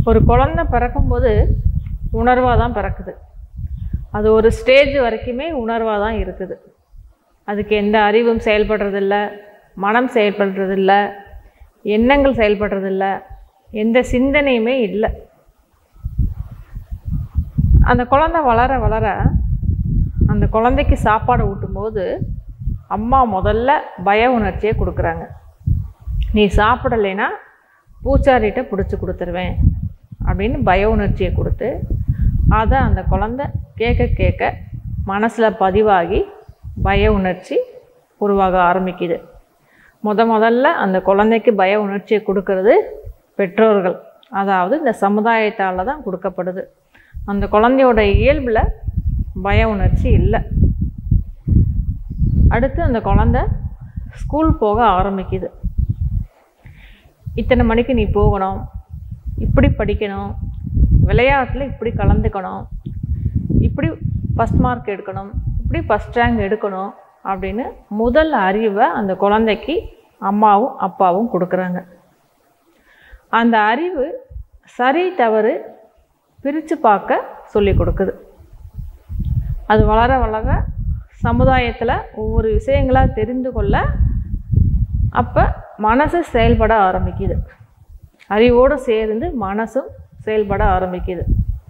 ஒரு குழந்தை பிறக்கும்போது உணர்வாக தான் பிறக்குது அது ஒரு ஸ்டேஜ் வரைக்குமே உணர்வாக தான் இருக்குது அதுக்கு எந்த அறிவும் செயல்படுறதில்ல மனம் செயல்படுறதில்ல எண்ணங்கள் செயல்படுறதில்ல எந்த சிந்தனையுமே இல்லை அந்த குழந்தை வளர வளர அந்த குழந்தைக்கு சாப்பாடு ஊட்டும்போது அம்மா முதல்ல பய உணர்ச்சியை கொடுக்குறாங்க நீ சாப்பிடலைன்னா பூச்சாரிகிட்ட பிடிச்சி கொடுத்துருவேன் அப்படின்னு பய உணர்ச்சியை கொடுத்து அதை அந்த குழந்தை கேட்க கேட்க மனசில் பதிவாகி பய உணர்ச்சி உருவாக ஆரம்பிக்குது முத முதல்ல அந்த குழந்தைக்கு பய உணர்ச்சியை கொடுக்கறது பெற்றோர்கள் அதாவது இந்த சமுதாயத்தால் தான் கொடுக்கப்படுது அந்த குழந்தையோட இயல்பில் பய உணர்ச்சி இல்லை அடுத்து அந்த குழந்தை ஸ்கூல் போக ஆரம்பிக்குது இத்தனை மணிக்கு நீ போகணும் இப்படி படிக்கணும் விளையாட்டில் இப்படி கலந்துக்கணும் இப்படி ஃபஸ்ட் மார்க் எடுக்கணும் இப்படி ஃபஸ்ட் ரேங்க் எடுக்கணும் அப்படின்னு முதல் அறிவை அந்த குழந்தைக்கு அம்மாவும் அப்பாவும் கொடுக்குறாங்க அந்த அறிவு சரி தவறு பிரித்து பார்க்க சொல்லி கொடுக்குது அது வளர வளர சமுதாயத்தில் ஒவ்வொரு விஷயங்களாக தெரிந்து கொள்ள அப்போ மனசு செயல்பட ஆரம்பிக்குது அறிவோடு சேர்ந்து மனசும் செயல்பட ஆரம்பிக்குது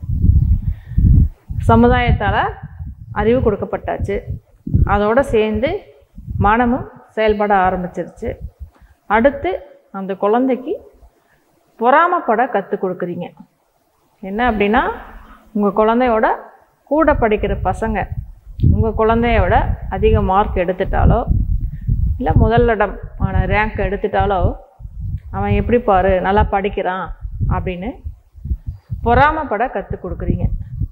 சமுதாயத்தால் அறிவு கொடுக்கப்பட்டாச்சு அதோடு சேர்ந்து மனமும் செயல்பட ஆரம்பிச்சிருச்சு அடுத்து அந்த குழந்தைக்கு பொறாமப்பட கற்றுக் கொடுக்குறீங்க என்ன அப்படின்னா உங்கள் குழந்தையோட கூட படிக்கிற பசங்க உங்கள் குழந்தையோட அதிக மார்க் எடுத்துட்டாலோ இல்லை முதலிடம் ஆன ரேங்க் எடுத்துட்டாலோ அவன் எப்படி பாரு நல்லா படிக்கிறான் அப்படின்னு பொறாமப்பட கற்றுக் கொடுக்குறீங்க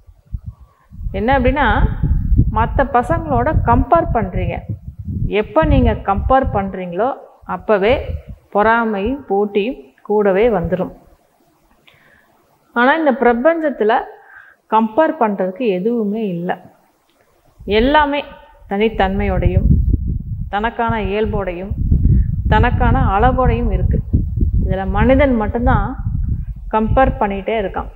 என்ன அப்படின்னா மற்ற பசங்களோட கம்பேர் பண்ணுறீங்க எப்போ நீங்கள் கம்பேர் பண்ணுறீங்களோ அப்போவே பொறாமையும் போட்டியும் கூடவே வந்துடும் ஆனால் இந்த பிரபஞ்சத்தில் கம்பேர் பண்ணுறதுக்கு எதுவுமே இல்லை எல்லாமே தனித்தன்மையோடையும் தனக்கான இயல்போடையும் தனக்கான அளவோடையும் இருக்குது இதில் மனிதன் மட்டும்தான் கம்பேர் பண்ணிகிட்டே இருக்கான்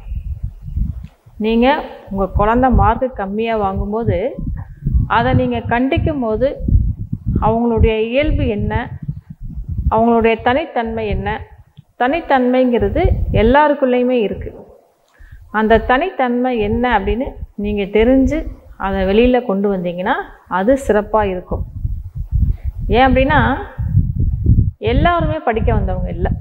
நீங்கள் உங்கள் குழந்த மார்க்கு கம்மியாக வாங்கும்போது அதை நீங்கள் கண்டிக்கும் போது அவங்களுடைய இயல்பு என்ன அவங்களுடைய தனித்தன்மை என்ன தனித்தன்மைங்கிறது எல்லாருக்குள்ளேயுமே இருக்குது அந்த தனித்தன்மை என்ன அப்படின்னு நீங்கள் தெரிஞ்சு அதை வெளியில் கொண்டு வந்தீங்கன்னா அது சிறப்பாக இருக்கும் ஏன் அப்படின்னா எல்லாருமே படிக்க வந்தவங்க இல்லை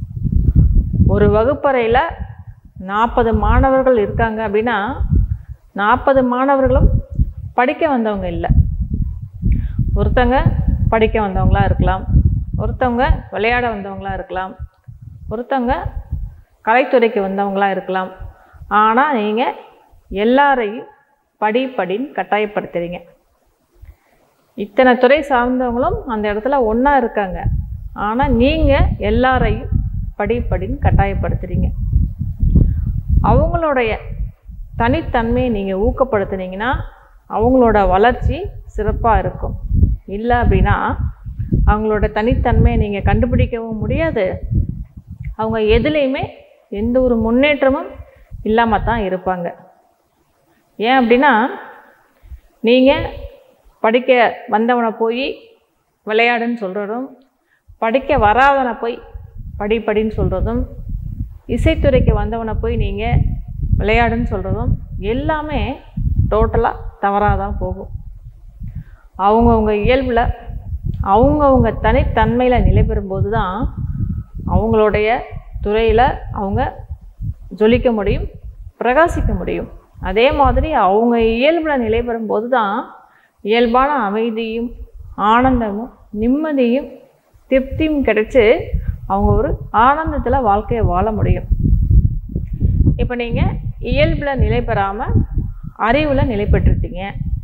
ஒரு வகுப்பறையில் நாற்பது மாணவர்கள் இருக்காங்க அப்படின்னா நாற்பது மாணவர்களும் படிக்க வந்தவங்க இல்லை ஒருத்தங்க படிக்க வந்தவங்களா இருக்கலாம் ஒருத்தவங்க விளையாட வந்தவங்களா இருக்கலாம் ஒருத்தவங்க கலைத்துறைக்கு வந்தவங்களா இருக்கலாம் ஆனால் நீங்கள் எல்லாரையும் படி படின்னு கட்டாயப்படுத்துறீங்க இத்தனை துறை சார்ந்தவங்களும் அந்த இடத்துல ஒன்றா இருக்காங்க ஆனால் நீங்கள் எல்லாரையும் படி படின்னு கட்டாயப்படுத்துறீங்க அவங்களுடைய தனித்தன்மையை நீங்கள் ஊக்கப்படுத்துனீங்கன்னா அவங்களோட வளர்ச்சி சிறப்பாக இருக்கும் இல்லை அப்படின்னா அவங்களோட தனித்தன்மையை நீங்கள் கண்டுபிடிக்கவும் முடியாது அவங்க எதுலேயுமே எந்த ஒரு முன்னேற்றமும் இல்லாமல் தான் இருப்பாங்க ஏன் அப்படின்னா நீங்கள் படிக்க வந்தவனை போய் விளையாடுன்னு சொல்கிறதும் படிக்க வராதவனை போய் படி படின்னு சொல்கிறதும் இசைத்துறைக்கு வந்தவனை போய் நீங்கள் விளையாடுன்னு சொல்கிறதும் எல்லாமே டோட்டலாக தவறாக தான் போகும் அவங்கவுங்க இயல்பில் அவங்கவுங்க தனித்தன்மையில் நிலை பெறும்போது தான் அவங்களுடைய துறையில் அவங்க ஜொலிக்க முடியும் பிரகாசிக்க முடியும் அதே மாதிரி அவங்க இயல்பில் நிலை பெறும்போது தான் இயல்பான அமைதியும் ஆனந்தமும் நிம்மதியும் திருப்தியும் கிடைச்சு அவங்க ஒரு ஆனந்தத்தில் வாழ்க்கையை வாழ முடியும் இப்போ நீங்கள் இயல்பில் நிலை பெறாமல் அறிவில் நிலை பெற்றுட்டீங்க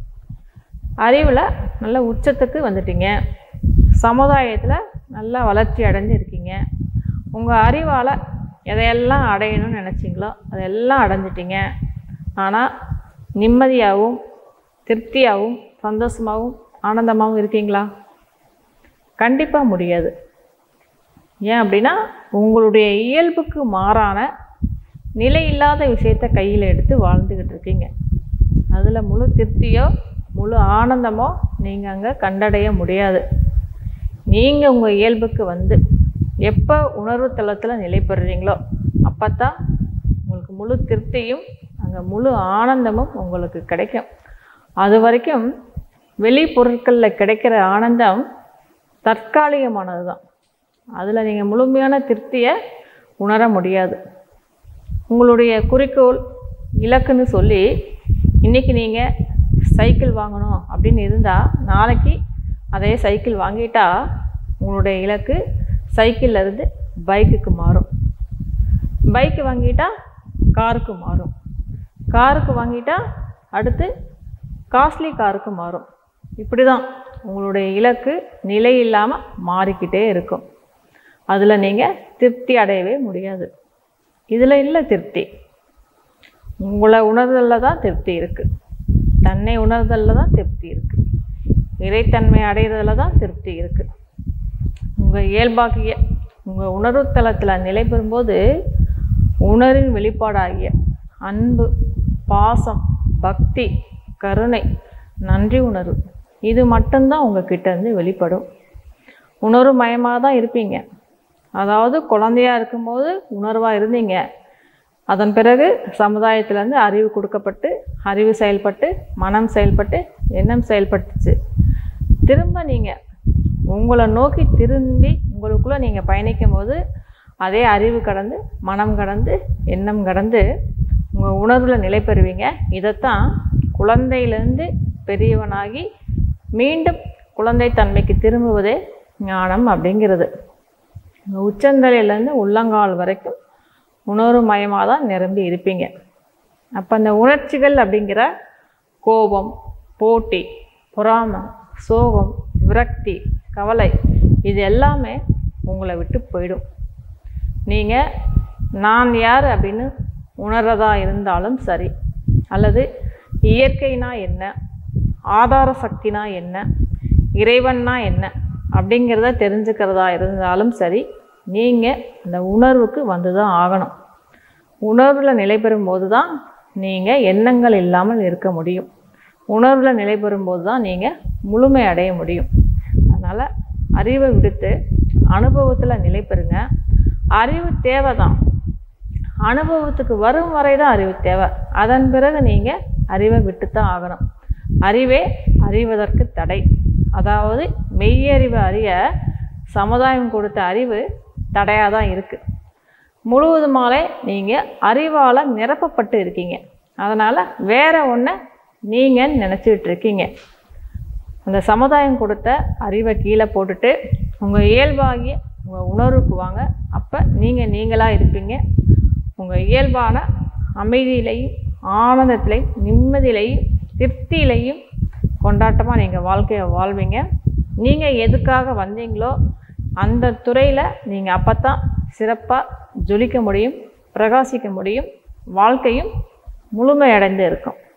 அறிவில் நல்ல உச்சத்துக்கு வந்துட்டீங்க சமுதாயத்தில் நல்லா வளர்ச்சி அடைஞ்சு இருக்கீங்க உங்கள் அறிவால் எதையெல்லாம் அடையணும்னு நினச்சிங்களோ அதெல்லாம் அடைஞ்சிட்டீங்க ஆனால் நிம்மதியாகவும் திருப்தியாகவும் சந்தோஷமாகவும் ஆனந்தமாகவும் இருக்கீங்களா கண்டிப்பாக முடியாது ஏன் அப்படின்னா உங்களுடைய இயல்புக்கு மாறான நிலை இல்லாத விஷயத்தை கையில் எடுத்து வாழ்ந்துக்கிட்டு இருக்கீங்க அதில் முழு திருப்தியோ முழு ஆனந்தமோ நீங்கள் அங்கே கண்டடைய முடியாது நீங்கள் உங்கள் இயல்புக்கு வந்து எப்போ உணர்வு தளத்தில் நிலை பெறுறீங்களோ அப்போ தான் உங்களுக்கு முழு திருப்தியும் அங்கே முழு ஆனந்தமும் உங்களுக்கு கிடைக்கும் அது வரைக்கும் வெளி பொருட்களில் கிடைக்கிற ஆனந்தம் தற்காலிகமானது தான் அதில் நீங்கள் முழுமையான திருப்தியை உணர முடியாது உங்களுடைய குறிக்கோள் இலக்குன்னு சொல்லி இன்றைக்கி நீங்கள் சைக்கிள் வாங்கணும் அப்படின்னு இருந்தால் நாளைக்கு அதே சைக்கிள் வாங்கிட்டா உங்களுடைய இலக்கு சைக்கிள்ல இருந்து பைக்குக்கு மாறும் பைக்கு வாங்கிட்டா காருக்கு மாறும் காருக்கு வாங்கிட்டா அடுத்து காஸ்ட்லி காருக்கு மாறும் இப்படி தான் உங்களுடைய இலக்கு நிலை இல்லாமல் மாறிக்கிட்டே இருக்கும் அதில் நீங்கள் திருப்தி அடையவே முடியாது இதில் இல்லை திருப்தி உங்களை உணர்தலில் தான் திருப்தி இருக்குது தன்னை உணர்தலில் தான் திருப்தி இருக்குது இறைத்தன்மை அடைகிறதுல தான் திருப்தி இருக்குது உங்கள் இயல்பாகிய உங்கள் உணர்வு தளத்தில் நிலை பெறும்போது உணர்வின் வெளிப்பாடாகிய அன்பு பாசம் பக்தி கருணை நன்றி உணர்வு இது மட்டும்தான் உங்கள் கிட்ட இருந்து வெளிப்படும் உணர்வு மயமாக தான் இருப்பீங்க அதாவது குழந்தையா இருக்கும்போது உணர்வாக இருந்தீங்க அதன் பிறகு சமுதாயத்திலேருந்து அறிவு கொடுக்கப்பட்டு அறிவு செயல்பட்டு மனம் செயல்பட்டு எண்ணம் செயல்பட்டுச்சு திரும்ப நீங்கள் உங்களை நோக்கி திரும்பி உங்களுக்குள்ளே நீங்கள் பயணிக்கும் போது அதே அறிவு கடந்து மனம் கடந்து எண்ணம் கடந்து உங்கள் உணர்வில் நிலை பெறுவீங்க இதைத்தான் குழந்தையிலேருந்து பெரியவனாகி மீண்டும் குழந்தைத்தன்மைக்கு திரும்புவதே ஞானம் அப்படிங்கிறது உச்சந்தலையிலேருந்து உள்ளங்கால் வரைக்கும் உணர்வு மயமாக தான் நிரம்பி இருப்பீங்க அப்போ அந்த உணர்ச்சிகள் அப்படிங்கிற கோபம் போட்டி பொறாமை சோகம் விரக்தி கவலை இது எல்லாமே உங்களை விட்டு போயிடும் நீங்கள் நான் யார் அப்படின்னு உணர்றதா இருந்தாலும் சரி அல்லது இயற்கைனா என்ன ஆதார சக்தினா என்ன இறைவன்னா என்ன அப்படிங்கிறத தெரிஞ்சுக்கிறதா இருந்தாலும் சரி நீங்கள் அந்த உணர்வுக்கு வந்து தான் ஆகணும் உணர்வில் நிலை பெறும்போது தான் நீங்கள் எண்ணங்கள் இல்லாமல் இருக்க முடியும் உணர்வில் நிலை பெறும்போது தான் நீங்கள் முழுமை அடைய முடியும் அதனால் அறிவை விடுத்து அனுபவத்தில் நிலை பெறுங்க அறிவு தேவை தான் அனுபவத்துக்கு வரும் வரை தான் அறிவு தேவை அதன் பிறகு நீங்கள் அறிவை விட்டு தான் ஆகணும் அறிவே அறிவதற்கு தடை அதாவது மெய்யறிவு அறிய சமுதாயம் கொடுத்த அறிவு தடையாக தான் இருக்குது முழுவதுமாலே நீங்கள் அறிவால் நிரப்பப்பட்டு இருக்கீங்க அதனால் வேற ஒன்றை நீங்கள் நினச்சிக்கிட்டு இருக்கீங்க அந்த சமுதாயம் கொடுத்த அறிவை கீழே போட்டுட்டு உங்கள் இயல்பாகிய உங்கள் உணர்வுக்கு வாங்க அப்போ நீங்கள் நீங்களாக இருப்பீங்க உங்கள் இயல்பான அமைதியிலையும் ஆனந்தத்திலையும் நிம்மதியிலையும் திருப்தியிலையும் கொண்டாட்டமாக நீங்கள் வாழ்க்கையை வாழ்வீங்க நீங்கள் எதுக்காக வந்தீங்களோ அந்த துறையில் நீங்கள் அப்போ தான் சிறப்பாக ஜொலிக்க முடியும் பிரகாசிக்க முடியும் வாழ்க்கையும் முழுமையடைந்து இருக்கும்